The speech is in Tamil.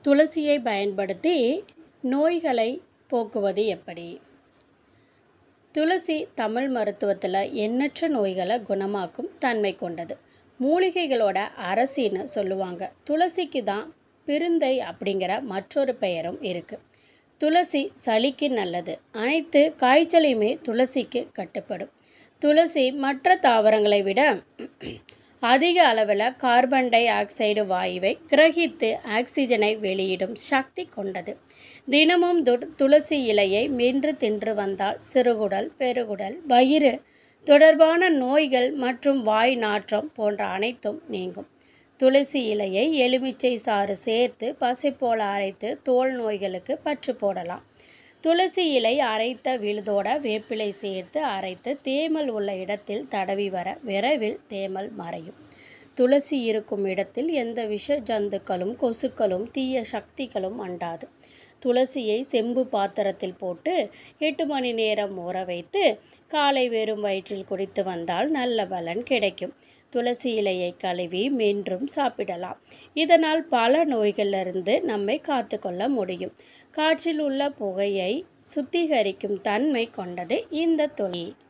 துளசியை பயன்படுத்தி நோய்களை போக்குவது எப்படி துளசி தமிழ் மருத்துவத்தில் எண்ணற்ற நோய்களை குணமாக்கும் தன்மை கொண்டது மூலிகைகளோட அரசின்னு சொல்லுவாங்க துளசிக்கு தான் பெருந்தை அப்படிங்கிற மற்றொரு பெயரும் இருக்குது துளசி சளிக்கு நல்லது அனைத்து காய்ச்சலையுமே துளசிக்கு கட்டுப்படும் துளசி மற்ற தாவரங்களை விட அதிக அளவில் கார்பன் டை ஆக்சைடு வாயுவை கிரகித்து ஆக்சிஜனை வெளியிடும் சக்தி கொண்டது தினமும் து துளசி இலையை மென்று தின்று வந்தால் சிறுகுடல் பெருகுடல் வயிறு தொடர்பான நோய்கள் மற்றும் வாய் நாற்றம் போன்ற அனைத்தும் நீங்கும் துளசி இலையை எலுமிச்சை சாறு சேர்த்து பசை போல அரைத்து தோல் நோய்களுக்கு பற்று போடலாம் துளசி இலை அரைத்த விழுதோட வேப்பிலை சேர்த்து அரைத்து தேமல் உள்ள இடத்தில் தடவி வர விரைவில் தேமல் மறையும் துளசி இருக்கும் இடத்தில் எந்த விஷ ஜந்துக்களும் கொசுக்களும் தீய சக்திகளும் அண்டாது துளசியை செம்பு பாத்திரத்தில் போட்டு எட்டு மணி நேரம் ஊற வைத்து காலை வெறும் வயிற்றில் குடித்து வந்தால் நல்ல பலன் கிடைக்கும் துளசி இலையை கழுவி மென்றும் சாப்பிடலாம் இதனால் பல நோய்களிலிருந்து நம்மை காத்துக்கொள்ள முடியும் காற்றில் உள்ள புகையை சுத்திகரிக்கும் தன்மை கொண்டது இந்த துளி